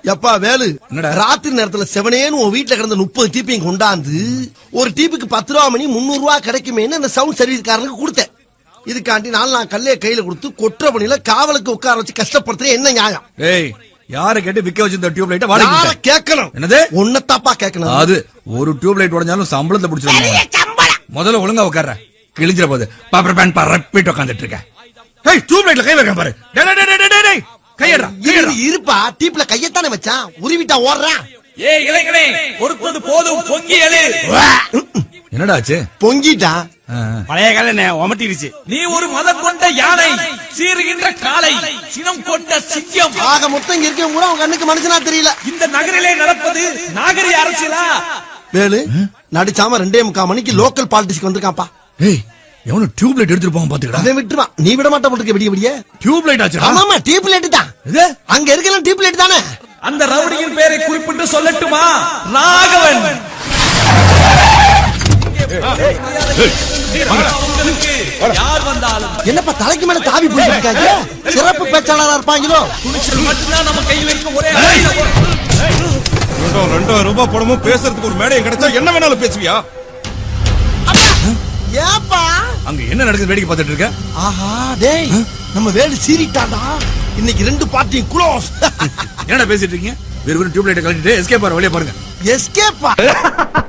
எப்பா வேலு என்னடா? ராத்திரி நேரத்துல செவனேன்னு உன் வீட்டுல கிடந்த முப்பது டீப்பையும் கொண்டாந்து ஒரு டீப்புக்கு பத்து ரூபா மணி முந்நூறு ரூபா கிடைக்குமேன்னு அந்த சவுண்ட் சர்வீஸ்காரனுக்கு கொடுத்தேன் இதுக்காண்டி நாலு நான் கல்லைய கையில கொடுத்து கொற்ற பணியில காவலுக்கு உட்கார வச்சு கஷ்டப்படுத்துறது என்ன நியாயம் ஏய் யார கேட்டு விக்க வச்சிருந்த டியூப் லைட்ட யார வாடகை கேட்கணும் என்னது? உன்னத்தாப்பா கேட்கணும் அது ஒரு டியூப் லைட் உடஞ்சாலும் சம்பளத்தை பிடிச்சிருவாங்க முதல்ல ஒழுங்கா உட்கார்ற கிழிஞ்சிர போது பாப்பர் பேன் பரப்பிட்டு உட்காந்துட்டு இருக்க ஏய் டியூப் லைட்ல கை வைக்க பாரு டேய், டேய், டேய், டேய், டேய், டேய். கையடா இரு, கையடா இருப்பா டீப்ல கையத்தானே வச்சான் உருவிட்டா ஓடுறான் ஏ இளைஞனே பொறுத்தது போதும் பொங்கி எழு என்னடா ஆச்சு பொங்கிட்டான் ஆ, ஆ. பழைய கால உமட்டிருச்சு நீ ஒரு மதம் கொண்ட யானை சீறுகின்ற காளை சினம் கொண்ட சிங்கம் ஆக மொத்தம் இங்க இருக்கவங்க கூட உங்க கண்ணுக்கு மனுஷனா தெரியல இந்த நகரிலே நடப்பது நாகரிக அரசியலா வேலு நடிச்சாம ரெண்டே முக்கால் மணிக்கு லோக்கல் பாலிடிக்ஸ்க்கு வந்திருக்கான்ப்பா ஏய் எவனும் டியூப் லைட் எடுத்துட்டு போவான் பாத்துக்கடா அவன் விட்டுருவான் நீ விட மாட்ட போட்டுக்க விடிய விடிய டியூப் லைட் ஆச்சுடா ஆமாமா டீப் லைட் தான் இது அங்க இருக்கலாம் டீப் லைட் தானே அந்த ரவுடியின் பேரை குறிப்பிட்டு சொல்லட்டுமா ராகவன் உங்களுக்கு யார் வந்தாலும் என்னப்பா தலைக்கு மேல தாவி போயிருக்காங்க சிறப்பு பேச்சாளரா இருப்பாங்களோ துணிச்சல் மட்டும்தான் நம்ம கையில் இருக்கும் ஒரே ஆயுதம். ரெண்டாயிரம் ரெண்டாயிரம் ரூபாய் பணமும் பேசுறதுக்கு ஒரு மேடையை கிடைச்சா என்ன வேணாலும் பேசுவியா ஏப்பா அங்க என்ன நடக்குது வேடிக்கை பார்த்துட்டு இருக்க ஆஹா டேய் நம்ம வேலு சீறிட்டாடா இன்னைக்கு ரெண்டு பார்ட்டியும் க்ளோஸ் என்னடா பேசிட்டு இருக்கீங்க வெறும் டியூப் லைட்டை கழட்டிட்டு எஸ்கேப் ஆற வழியா பாருங்க எஸ்கேப்பா